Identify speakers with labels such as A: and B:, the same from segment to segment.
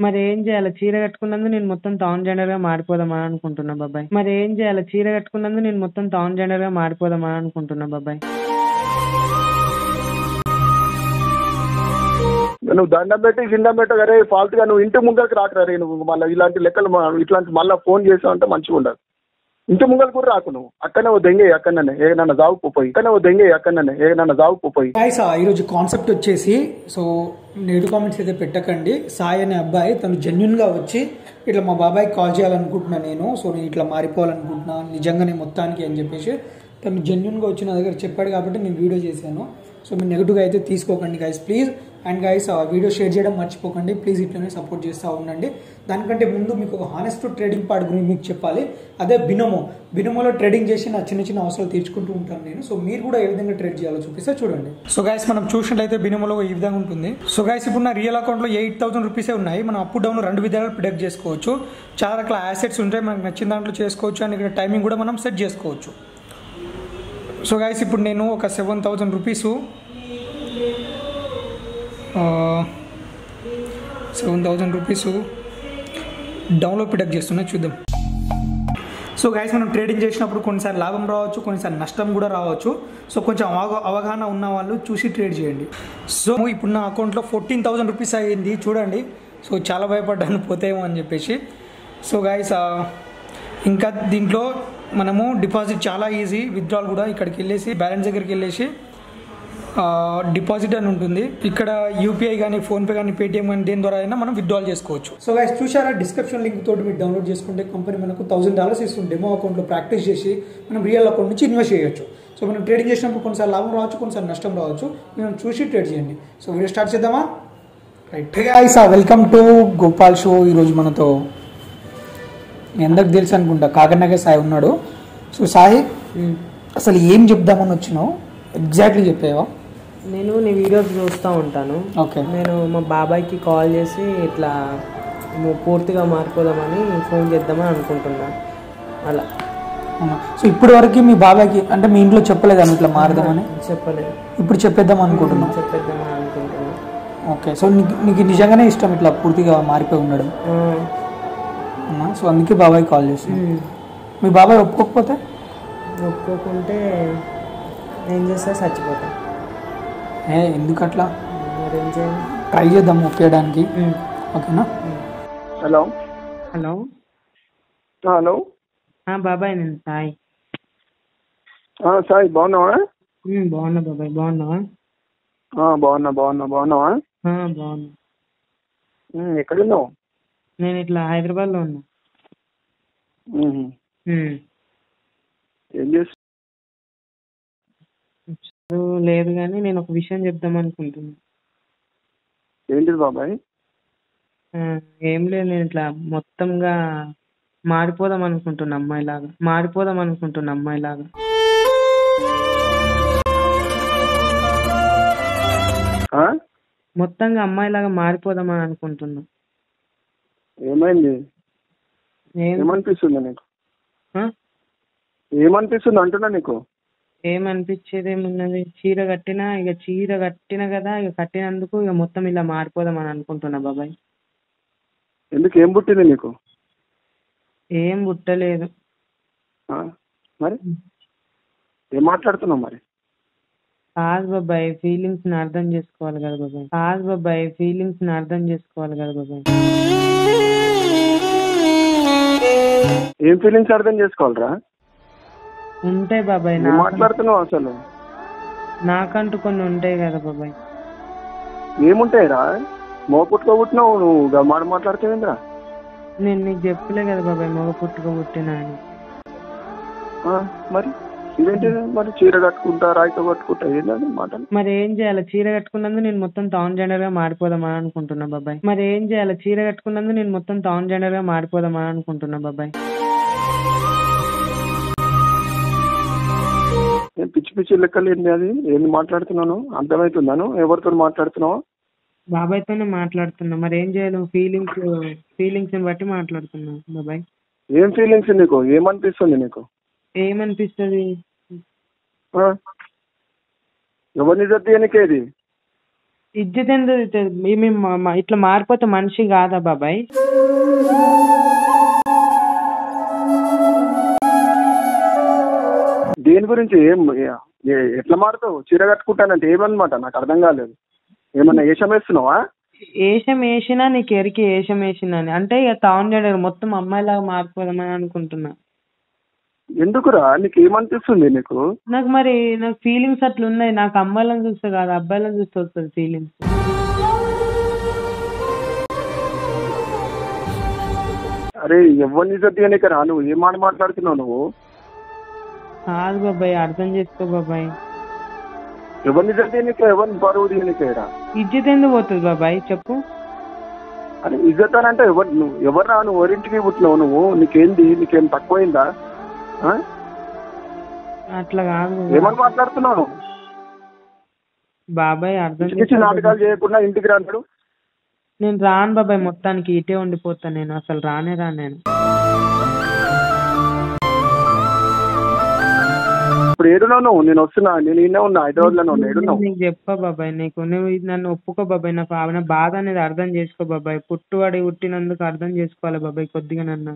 A: మరి ఏం చేయాలి చీర కట్టుకున్నందుకు నేను మొత్తం టాన్ జెండర్ గా మారిపోదామని అనుకుంటున్నా బాబాయ్ మరి ఏం చేయాలి చీర కట్టుకున్నందుకు నేను మొత్తం టాన్ జెండర్ గా మారిపోదామని అనుకుంటున్నా బాబాయ్
B: నువ్వు దండం పెట్టి గిండం పెట్ట అరే ఫాల్ట్ గా నువ్వు ఇంటి ముంగలకి రాకరా రే నువ్వు మళ్ళీ ఇలాంటి లెక్కలు మా- ఇట్లాంటి మళ్ళీ ఫోన్ చేసావు అంటే మంచిగా ఉండదు ఇంటి ముంగలు కూడా రాకు నువ్వు అక్కడనే ఓ దెంగే అక్కడనే ఏ నన్ను జావు పోయి అక్కడనే ఓ దెంగే అక్కడనే ఏ నన్ను జావు పోయి
C: గాయస్ ఈరోజు కాన్సెప్ట్ వచ్చేసి సో నేడు కామెంట్స్ అయితే పెట్టకండి సాయి అనే అబ్బాయి తను జెన్యున్గా వచ్చి ఇట్లా మా బాబాయ్కి కాల్ చేయాలనుకుంటున్నా నేను సో నేను ఇట్లా మారిపోవాలనుకుంటున్నా నిజంగానే మొత్తానికి అని చెప్పేసి తను జెన్యున్గా వచ్చి నా దగ్గర చెప్పాడు కాబట్టి నేను వీడియో చేశాను సో మీరు నెగిటివ్గా అయితే తీసుకోకండి గైస్ ప్లీజ్ అండ్ గైస్ ఆ వీడియో షేర్ చేయడం మర్చిపోకండి ప్లీజ్ ఇట్లనే సపోర్ట్ చేస్తూ ఉండండి దానికంటే ముందు మీకు ఒక హానెస్ట్ ట్రేడింగ్ పార్ట్ గురించి మీకు చెప్పాలి అదే బినోమో బినోమోలో ట్రేడింగ్ చేసి నా చిన్న చిన్న అవసరాలు తీర్చుకుంటూ ఉంటాను నేను సో మీరు కూడా ఏ విధంగా ట్రేడ్ చేయాలో చూపిస్తే చూడండి సో గైస్ మనం చూసినట్లయితే బినోమోలో ఈ విధంగా ఉంటుంది సో గైస్ ఇప్పుడు నా రియల్ అకౌంట్లో ఎయిట్ థౌసండ్ రూపీసే ఉన్నాయి మనం అప్ డౌన్ రెండు విధాలు ప్రిడక్ట్ చేసుకోవచ్చు చాలా రకాల యాసెట్స్ ఉంటాయి మనకు నచ్చిన దాంట్లో చేసుకోవచ్చు అండ్ ఇక్కడ టైమింగ్ కూడా మనం సెట్ చేసుకోవచ్చు సో గైస్ ఇప్పుడు నేను ఒక seven thousand rupees seven thousand rupees download పిడక్ చేస్తున్నా చూద్దాం సో గైస్ మనం ట్రేడింగ్ చేసినప్పుడు కొన్నిసార్లు లాభం రావచ్చు కొన్నిసార్లు నష్టం కూడా రావచ్చు సో కొంచెం అవగా అవగాహన ఉన్న వాళ్ళు చూసి ట్రేడ్ చేయండి సో ఇప్పుడు నా అకౌంట్లో ఫోర్టీన్ థౌసండ్ రూపీస్ అయ్యింది చూడండి సో చాలా భయపడ్డాను పోతేమో అని చెప్పేసి సో గైస్ ఇంకా దీంట్లో మనము డిపాజిట్ చాలా ఈజీ విత్డ్రాల్ కూడా ఇక్కడికి వెళ్ళేసి బ్యాలెన్స్ దగ్గరికి వెళ్ళేసి డిపాజిట్ అని ఉంటుంది ఇక్కడ యూపీఐ కానీ ఫోన్పే కానీ పేటిఎం కానీ దేని ద్వారా అయినా మనం విత్డ్రాల్ చేసుకోవచ్చు సో గైస్ చూసారా డిస్క్రిప్షన్ లింక్ తోటి మీరు డౌన్లోడ్ చేసుకుంటే కంపెనీ మనకు థౌసండ్ డాలర్స్ ఇస్తుంది డెమో అకౌంట్లో ప్రాక్టీస్ చేసి మనం రియల్ అకౌంట్ నుంచి ఇన్వెస్ట్ చేయొచ్చు సో మనం ట్రేడింగ్ చేసినప్పుడు కొన్నిసార్లు లాభం రావచ్చు కొన్నిసార్లు నష్టం రావచ్చు మనం చూసి ట్రేడ్ చేయండి సో వీడియో స్టార్ట్ చేద్దామా right guys welcome to Gopal show ఈరోజు మనతో మీ అందరికి తెలుసు అనుకుంటా కాకర్నగర్ సాయి ఉన్నాడు సో సాయి అసలు ఏం చెప్దామని వచ్చినావు ఎగ్జాక్ట్లీ చెప్పేవా
A: నేను నీ వీడియోస్ చూస్తూ ఉంటాను
C: ఓకే
A: నేను మా బాబాయ్కి కాల్ చేసి ఇట్లా ము- పూర్తిగా మారిపోదామని ఫోన్ చేద్దామని అనుకుంటున్నా అలా
C: అవునా సో ఇప్పటి వరకు మీ బాబాయ్కి అంటే మీ ఇంట్లో చెప్పలేదా నువ్వు ఇట్లా మారదామని
A: చెప్పలేదు
C: ఇప్పుడు చెప్పేద్దాం అనుకుంటున్నావు
A: చెప్పేద్దామని అనుకుంటున్నా
C: ఓకే సో నీకు నీకు నిజంగానే ఇష్టం ఇట్లా పూర్తిగా మారిపోయి ఉండడం
A: ఆ,
C: అవునా సో అందుకే బాబాయ్ కాల్ చేస్తున్నాను
A: ఉమ్.
C: మీ బాబాయ్ ఒప్పుకోకపోతే
A: ఒప్పుకోకుంటే ఏం చేస్తా చచ్చిపోతా
C: ఏ ఎందుకు అట్లా
A: మరి ఏం చేయాలి
C: ట్రై చేద్దాం ఒప్పేయడానికి ఓకేనా
B: హలో
A: హలో
B: హలో
A: ఆ, బాబాయ్ నేను సాయి
B: ఆ, సాయి బాగున్నావా
A: ఉమ్, బాగున్నా బాబాయ్ బాగున్నావా
B: ఆ, బాగున్నా బాగున్నా బాగున్నావా
A: ఆ, బాగున్నా
B: ఉమ్, ఎక్కడున్నావు
A: నేను ఇట్లా హైదరాబాద్లో ఉన్నా
B: ఉమ్,
A: ఉమ్.
B: ఏం చేస్తున్నావు
A: చదువు లేదు కానీ నేను ఒక విషయం చెప్దాం అనుకుంటున్నా
B: ఏంటిది బాబాయ్
A: ఆ, ఏం లేదు నేను ఇట్లా మొత్తంగా మారిపోదాం అనుకుంటున్నా అమ్మాయిలాగా మారిపోదాం అనుకుంటున్నా అమ్మాయిలాగా
B: ఆ?
A: మొత్తంగా అమ్మాయిలాగా మారిపోదామని అనుకుంటున్నా
B: ఏమైంది
A: ఏం
B: ఏమనిపిస్తుంది నీకు
A: ఆ?
B: ఏమనిపిస్తుంది అంటున్నా నీకు
A: ఏమనిపించేది ఏమున్నది చీర కట్టినా ఇక చీర కట్టిన కదా ఇక కట్టినందుకు ఇక మొత్తం ఇలా మారిపోదామని అనుకుంటున్నా బాబాయ్
B: ఎందుకు ఏం పుట్టింది నీకు
A: ఏం పుట్టలేదు
B: ఆ? మరి ఏం మాట్లాడుతున్నావు మరి
A: కాదు బాబాయ్ ఫీలింగ్స్ ని అర్థం చేసుకోవాలి కదా బాబాయ్ కాదు బాబాయ్ ఫీలింగ్స్ ని అర్థం చేసుకోవాలి కదా బాబాయ్
B: ఏం ఫీలింగ్స్ అర్థం చేసుకోవాలరా
A: ఉంటాయి బాబాయ్
B: ఏం
A: నా
B: మాట్లాడుతున్నావు అసలు
A: నాకంటూ కొన్ని ఉంటాయి కదా బాబాయ్
B: ఏముంటాయిరా మోపుట్టుకో పుట్టినావు నువ్వు గా మాట మాట్లాడుతావేంద్రా
A: నేను నీకు చెప్పలే కదా బాబాయ్ మగ పుట్టుక పుట్టిన అని
B: ఆ, మరి ఇదేంటిది మరి చీర కట్టుకుంటా రాయితో కట్టుకుంటా ఏంటది మాటలు
A: మరి ఏం చేయాలి చీర కట్టుకున్నందుకు నేను మొత్తం టాన్ జెండర్ గా మారిపోదామని అనుకుంటున్నా బాబాయ్ మరి ఏం చేయాలి చీర కట్టుకున్నందుకు నేను మొత్తం టాన్ జెండర్ గా మారిపోదామని అనుకుంటున్నా బాబాయ్
B: ఏం పిచ్చి పిచ్చి లెక్కలు ఏంటి అది ఏంది మాట్లాడుతున్నాను అర్థమవుతుందాను ఎవరితో మాట్లాడుతున్నావు
A: బాబాయ్తోనే మాట్లాడుతున్నా మరి ఏం చేయాలి ఫీలింగ్స్ ఫీలింగ్స్ ని బట్టి మాట్లాడుతున్నా బాబాయ్
B: ఏం ఫీలింగ్స్ నీకు ఏమనిపిస్తుంది నీకు
A: ఏమనిపిస్తుంది
B: ఆ? ఎవరిని జడ్డు నీకేది
A: ఇజ్జత్ ఎందుకు అవుతుంది? మేము మ- మ- ఇట్లా మారిపోతే మనిషి కాదా బాబాయ్
B: దేని గురించి ఏం ఏ- ఎట్లా మారుతావు చీర కట్టుకుంటానంటే ఏమన్నమాట నాకు అర్థం కాలేదు ఏమన్నా ఏషం వేస్తున్నావా
A: ఏషం వేసినా నీకు ఎరికి ఏషం వేసినా అని అంటే ఇక తాను చేయడం మొత్తం అమ్మాయిలాగా మారిపోదామని అనుకుంటున్నా
B: ఎందుకురా నీకు ఏమనిపిస్తుంది నీకు
A: నాకు మరి నాకు ఫీలింగ్స్ అట్లా ఉన్నాయి నాకు అమ్మాయిలను చూస్తే కాదు అబ్బాయిలను చూస్తే వస్తుంది ఫీలింగ్స్
B: అరే ఎవరిని ఇజ్జత్ రా నువ్వు ఏం మాట మాట్లాడుతున్నావు నువ్వు
A: కాదు బాబాయ్ అర్థం చేసుకో బాబాయ్
B: ఎవరిని ఇజ్జత్ తీయనికే ఎవరిని బరువు తీయనికేరా
A: ఇజ్జత్ ఎందుకు పోతుంది బాబాయ్ చెప్పు
B: అని ఇజ్జత్ అని అంటే ఎవరు నువ్వు ఎవరా నువ్వు ఎవరింటికి పుట్టినావు నువ్వు నీకేంది నీకేం తక్కువైందా ఆ?
A: అట్లా కాదు
B: ఏమని మాట్లాడుతున్నావు నువ్వు
A: బాబాయ్ అర్థం
B: పిచ్చి పిచ్చి
A: చేసుకో
B: నాటకాలు చేయకుండా ఇంటికి రాడు
A: నేను రాను బాబాయ్ మొత్తానికి ఇటే ఉండిపోతాను నేను అసలు రానే రాను నేను
B: ఇప్పుడు ఏడున్నావు నువ్వు నేను వస్తున్నా నేను ఈయనే ఉన్నా హైదరాబాద్ లోనే ఉన్నా ఏడున్నావు
A: నీకు చెప్పా బాబాయ్ నీకు నువ్వు ఇది నన్ను ఒప్పుకో బాబాయ్ నాకు ఆ- నా బాధ అనేది అర్థం చేసుకో బాబాయ్ పుట్టువాడి పుట్టినందుకు అర్థం చేసుకోవాలి బాబాయ్ కొద్దిగా నన్ను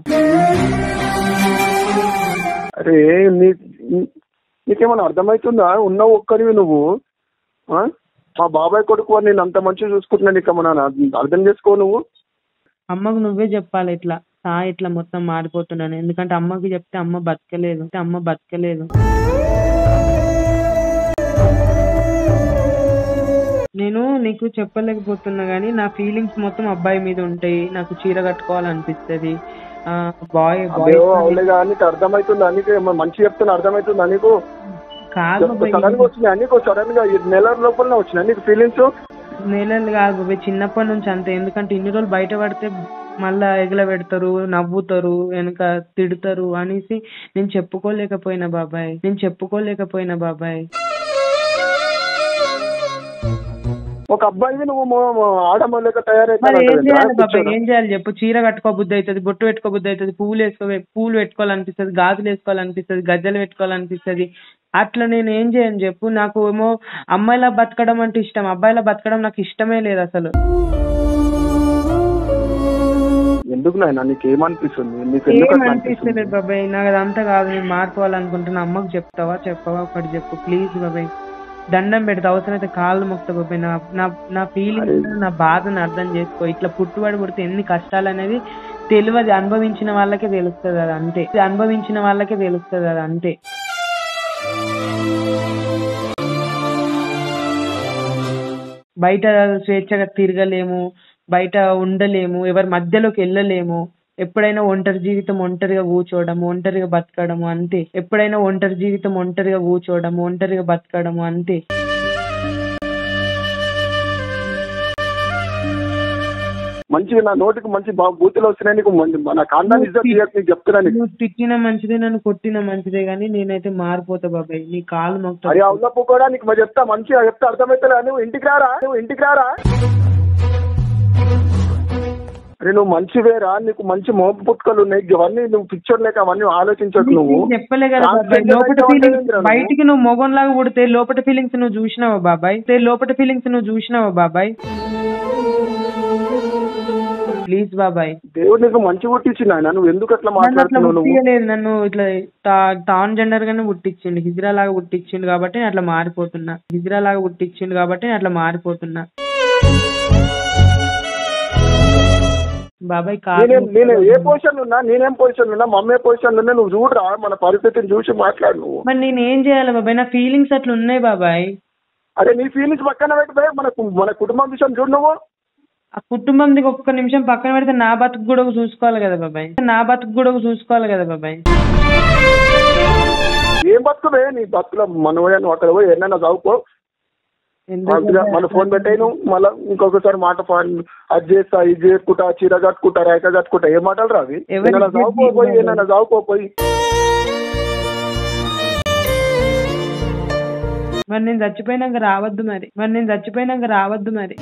B: అరే నీ నీ- నీకేమైనా అర్థమవుతుందా ఉన్నావు ఒక్కరివి నువ్వు ఆ? మా బాబాయ్ కొడుకు అని నేను అంత మంచిగా చూసుకుంటున్నా నీకేమన్నా అర్థం చేసుకో నువ్వు
A: అమ్మకు నువ్వే చెప్పాలి ఇట్లా సా ఇట్లా మొత్తం మారిపోతున్నాను ఎందుకంటే అమ్మకి చెప్తే అమ్మ బతకలేదు అంటే అమ్మ బతకలేదు నేను నీకు చెప్పలేకపోతున్నా కానీ నా ఫీలింగ్స్ మొత్తం అబ్బాయి మీద ఉంటాయి నాకు చీర కట్టుకోవాలనిపిస్తుంది బాయ్ బాయ్
B: అదే అవులేగా నీకు అర్థమవుతుందా నీకు ఏమన్నా మంచి చెప్తున్నా అర్థమవుతుందా నీకు
A: కాదు బాబాయ్
B: సడన్ గా వచ్చినాయి నీకు సడన్ గా ఈ నెల లోపల వచ్చినాయి నీకు ఫీలింగ్స్
A: నెలలు కాదు బాబాయ్ చిన్నప్పటి నుంచి అంతే ఎందుకంటే ఇన్ని రోజులు బయట పడితే మళ్ళా ఎగల పెడతారు నవ్వుతారు వెనక తిడతారు అనేసి నేను చెప్పుకోలేకపోయినా బాబాయ్ నేను చెప్పుకోలేకపోయినా బాబాయ్
B: ఒక అబ్బాయివి నువ్వు మొ- మొ- ఆడమలేక
A: మరి ఏం చేయాలి బాబాయ్
B: తయారైతే
A: ఏం చేయాలి చెప్పు చీర కట్టుకో బుద్ధి అవుతుంది బొట్టు పెట్టుకో బుద్ధి అవుతుంది పువ్వులు వేసుకో పూలు పెట్టుకోవాలనిపిస్తుంది గాజులు వేసుకోవాలనిపిస్తుంది గజ్జలు పెట్టుకోవాలనిపిస్తుంది అట్లా నేను ఏం చేయను చెప్పు నాకు ఏమో అమ్మాయిలా బతకడం అంటే ఇష్టం అబ్బాయిలా బతకడం నాకు ఇష్టమే లేదు అసలు
B: ఎందుకు నాయన నీకు ఏమనిపిస్తుంది నీకు ఎందుకు
A: ఏం
B: అట్లా
A: అనిపిస్తలేదు
B: అనిపిస్తుంది
A: బాబాయ్ నాకు అదంతా కాదు నేను మారిపోవాలనుకుంటున్నా అమ్మకు చెప్తావా చెప్పవా ఒకటి చెప్పు ప్లీజ్ బాబాయ్ దండం పెడతా అవసరమైతే కాళ్ళు మొక్తా బాబాయ్ నా నా నా ఫీలింగ్స్ నా బాధను అర్థం చేసుకో ఇట్లా పుట్టుబడి పుడితే ఎన్ని కష్టాలు అనేది తెలియదు అనుభవించిన వాళ్ళకే తెలుస్తుంది అది అంతే ఇది అనుభవించిన వాళ్ళకే తెలుస్తుంది అది అంతే బయట స్వేచ్ఛగా తిరగలేము బయట ఉండలేము ఎవరి మధ్యలోకి వెళ్ళలేము ఎప్పుడైనా ఒంటరి జీవితం ఒంటరిగా కూర్చోవడం ఒంటరిగా బతకడము అంతే ఎప్పుడైనా ఒంటరి జీవితం ఒంటరిగా కూర్చోవడం ఒంటరిగా బతకడము అంతే
B: మంచిగా నా నోటికి మంచి బాగా బూతులు వస్తున్నాయి నీకు మంచి- నా కాండాన్ని ఇజ్జత్ తీయకు నీకు చెప్తున్నా నీకు
A: నువ్వు తిట్టినా మంచిదే నన్ను కొట్టినా మంచిదే కానీ నేనైతే మారిపోతా బాబాయ్ నీ కాలు మొక్తా
B: అరే అవునప్పు కూడా నీకు మరి చెప్తా మంచిగా చెప్తా అర్థమవుతుందా నువ్వు ఇంటికి రారా నువ్వు ఇంటికి రారా అరే నువ్వు మంచివేరా నీకు మంచి మోపు పుట్టుకలు ఉన్నాయి ఇవన్నీ నువ్వు పిక్చర్ లేక అవన్నీ ఆలోచించకు నువ్వు
A: నీకు చెప్పలే కదా బాబాయ్
B: Transgender
A: లోపల
B: అయితే
A: ఫీలింగ్స్
B: ఉంటుందిరా నువ్వు.
A: బయటికి నువ్వు మొగం లాగా పుడితే లోపల ఫీలింగ్స్ నువ్వు చూసినావా బాబాయ్ తే లోపల ఫీలింగ్స్ నువ్వు చూసినావా బాబాయ్ ప్లీజ్ బాబాయ్
B: దేవుడు నీకు మంచి పుట్టించింది ఆయన నువ్వు ఎందుకు అట్లా
A: నన్ను అట్లా
B: మాట్లాడుతున్నావు నువ్వు
A: పుట్టియలేదు నన్ను ఇట్లా తా- తాన్ జెండర్ గానే పుట్టించిండు హిజ్రా లాగా పుట్టించిండు కాబట్టి నేను అట్లా మారిపోతున్నా హిజ్రా లాగా పుట్టించిండు కాబట్టి నేను అట్లా మారిపోతున్నా బాబాయ్
B: నేనేం
A: కాదు
B: నేను ఏ పొజిషన్ ఉన్నా నేనేం పొజిషన్ ఉన్నా మమ్మీ పొజిషన్ ఉన్నా నువ్వు చూడరా మన పరిస్థితిని చూసి మాట్లాడు నువ్వు
A: మరి నేను ఏం చేయాలి బాబాయ్ నా ఫీలింగ్స్ అట్లా ఉన్నాయి బాబాయ్
B: అరే నీ ఫీలింగ్స్ పక్కన పెట్టిపోయి మన కు- మన కుటుంబం విషయం చూడు నువ్వు
A: ఆ కుటుంబం దిగి ఒక్క నిమిషం పక్కన పెడితే నా బతుకు కూడా ఒక చూసుకోవాలి కదా బాబాయ్ నా బతుకు కూడా ఒక చూసుకోవాలి కదా బాబాయ్
B: ఏం బతుకువే నీ బతుకుల మనవయ్య నువ్వు అక్కడ పోయి ఏమైనా చదువుకో
A: ఎందుకు
B: మంచిగా మన ఫోన్ పెట్టాను మళ్ళీ ఇంకొకసారి మాట ఫోన్ అది చేస్తా ఇది చేసుకుంటా చీర కట్టుకుంటా రేఖ కట్టుకుంటా ఏ మాటలు రావి
A: ఎవరి
B: ఏమైనా చదువుకోపోయి
A: ఇజ్జత్
B: ఏమైనా చదువుకోపోయి
A: మరి నేను చచ్చిపోయినాక రావద్దు మరి మరి నేను చచ్చిపోయినాక రావద్దు మరి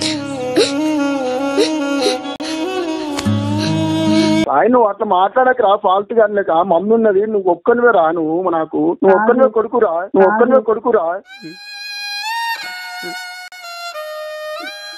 B: ఆయన నువ్వు అట్లా మాట్లాడక రా ఫాల్ట్ కానీ లేక మమ్మీ ఉన్నది నువ్వు ఒక్కనివే రా నువ్వు నాకు నువ్వు ఒక్కనివే కొడుకురా నువ్వు ఒక్కనివే కొడుకురా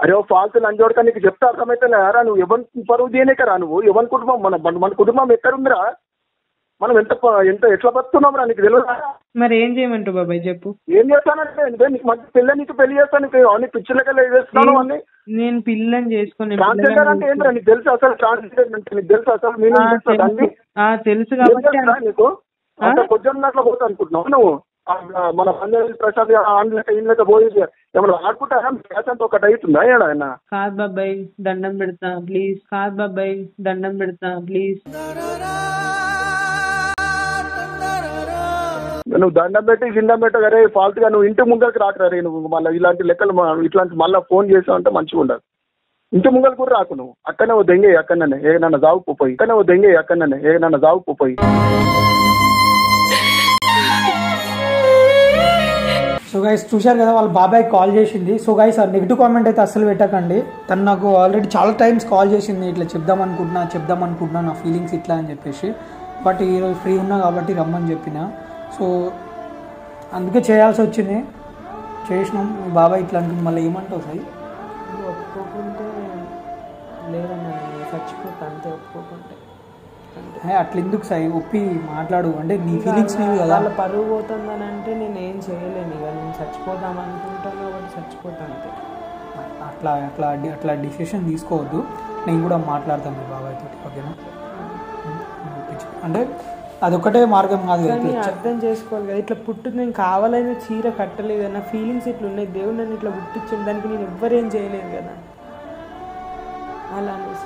B: అరే ఓ ఫాల్తు లంచోడక నీకు చెప్తే అర్థమైతే రా నువ్వు ఎవరి పరువు తీయలేక రా నువ్వు ఎవరి కుటుంబం మన మన- మన కుటుంబం ఎక్కడుందిరా మనం ఎంత ప- ఎంత ఎట్లా బతున్నాం రా నీకు తెలియదా
A: మరి ఏం చేయమంటావు బాబాయ్ చెప్పు
B: ఏం చేస్తానంటే ఇదే నీకు మంచి పెళ్ళి నీకు పెళ్లి చేస్తాను నీకు అన్ని పిచ్చిలకెళ్ళి చేస్తున్నాను అన్ని
A: నేను పిల్లని చేసుకుని
B: ట్రాన్స్జెండర్ అంటే ఏంట్రా నీకు తెలుసు అసలు ట్రాన్స్జెండర్ అంటే నీకు తెలుసు అసలు
A: ఆ,
B: మీనింగ్ తెలుసా
A: తెలుసు
B: దాన్ని?
A: ఆ, తెలుసు
B: ఏం
A: కాబట్టి
B: తెలుసా నీకు
A: ఆ?
B: అంత కొంచెం దాంట్లో పోతా అనుకుంటున్నావు నువ్వు ఆ, మన పంజాబీ ప్రసాద్ ఆంధ్రక ఇండ్లక పోయి ఏమన్నా ఆడుకుంటారా గ్యాస్ అంతా ఒకటి అవుతుందా ఏడా ఆయన
A: కాదు బాబాయ్ దండం పెడతా ప్లీజ్ కాదు బాబాయ్ దండం పెడతా ప్లీజ్
B: నువ్వు దండం పెట్టి గిండం పెట్ట అరే ఫాల్తుగా నువ్వు ఇంటి ముందరికి రాకరా రే నువ్వు మళ్ళీ ఇలాంటి లెక్కలు మా- ఇట్లాంటి మళ్ళీ ఫోన్ చేసావు అంటే మంచిగా ఉండదు ఇంటి ముంగలు కూడా రాకు నువ్వు అక్కడనే ఓ దెంగే అక్కడనే ఏ నన్ను జావు పోయి అక్కడనే ఓ దెంగే అక్కడనే ఏ నన్ను జావు పోయి
C: సో గైస్ చూశారు కదా వాళ్ళ బాబాయ్ కాల్ చేసింది సో గైస్ ఆ నెగిటివ్ కామెంట్ అయితే అస్సలు పెట్టకండి తను నాకు ఆల్రెడీ చాలా టైమ్స్ కాల్ చేసింది ఇట్లా చెప్దాం అనుకుంటున్నా చెప్దాం అనుకుంటున్నా నా ఫీలింగ్స్ ఇట్లా అని చెప్పేసి బట్ ఈరోజు ఫ్రీ ఉన్నా కాబట్టి రమ్మని చెప్పిన సో అందుకే చేయాల్సి వచ్చింది చేసినాం మీ బాబాయ్ ఇట్లా అనుకుంది మళ్ళీ ఏమంటావు సాయి
A: నువ్వు ఒప్పుకోకుంటే లేదన్నా నేను చచ్చిపోతా అంతే ఒప్పుకోకుంటే అంతే
C: హే, అట్లా ఎందుకు సాయి ఒప్పి మాట్లాడు అంటే నీ ఫీలింగ్స్ నీవి కదా
A: వాళ్ళ పరువు పోతుందని అంటే నేను ఏం చేయలేను ఇక నేను చచ్చిపోదాం అనుకుంటాను కాబట్టి చచ్చిపోతా అంతే
C: అట్లా అట్లా డి- అట్లా డిసిషన్ తీసుకోవద్దు నేను కూడా మాట్లాడతాను మీ బాబాయ్ తోటి ఓకేనా అంటే అదొకటే మార్గం కాదు కదా
A: కానీ
C: ఇట్లా
A: అర్థం చేసుకోవాలి కదా ఇట్లా పుట్టు నేను కావాలని చీర కట్టలేదు నా ఫీలింగ్స్ ఇట్లా ఉన్నాయి దేవుడు నన్ను ఇట్లా పుట్టించింది దానికి నేను ఎవ్వరేం చేయలేదు కదా అలా అనేసి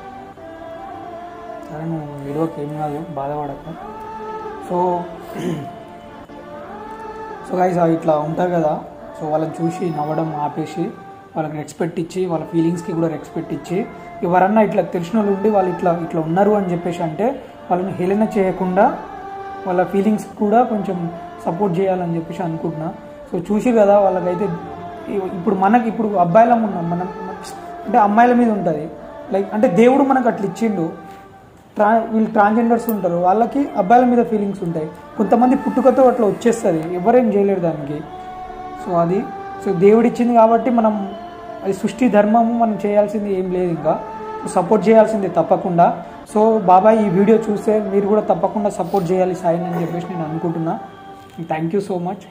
C: సరే నువ్వు వీడియోకి ఏం కాదు బాధపడకు సో సో గైస్ ఇట్లా ఉంటారు కదా సో వాళ్ళని చూసి నవ్వడం ఆపేసి వాళ్ళకి రెస్పెక్ట్ ఇచ్చి వాళ్ళ ఫీలింగ్స్కి కూడా రెస్పెక్ట్ ఇచ్చి ఎవరన్నా ఇట్లా తెలిసిన వాళ్ళు ఉండి వాళ్ళు ఇట్లా ఇట్లా ఉన్నారు అని చెప్పేసి అంటే వాళ్ళని హేళన చేయకుండా వాళ్ళ ఫీలింగ్స్ కూడా కొంచెం సపోర్ట్ చేయాలని చెప్పేసి అనుకుంటున్నా సో చూసి కదా వాళ్ళకైతే ఇ- ఇప్పుడు మనకి ఇప్పుడు అబ్బాయిలం ఉన్నాం మనం అంటే అమ్మాయిల మీద ఉంటుంది లైక్ అంటే దేవుడు మనకు అట్లా ఇచ్చిండు ట్రా వీళ్ళు ట్రాన్స్జెండర్స్ ఉంటారు వాళ్ళకి అబ్బాయిల మీద ఫీలింగ్స్ ఉంటాయి కొంతమంది పుట్టుకతో అట్లా వచ్చేస్తుంది ఎవరేం చేయలేరు దానికి సో అది సో దేవుడు ఇచ్చింది కాబట్టి మనం అది సృష్టి ధర్మము మనం చేయాల్సింది ఏం లేదు ఇంకా సపోర్ట్ చేయాల్సిందే తప్పకుండా సో బాబాయ్ ఈ వీడియో చూస్తే మీరు కూడా తప్పకుండా సపోర్ట్ చేయాలి సాయిని అని చెప్పేసి నేను అనుకుంటున్నా థ్యాంక్ యూ సో మచ్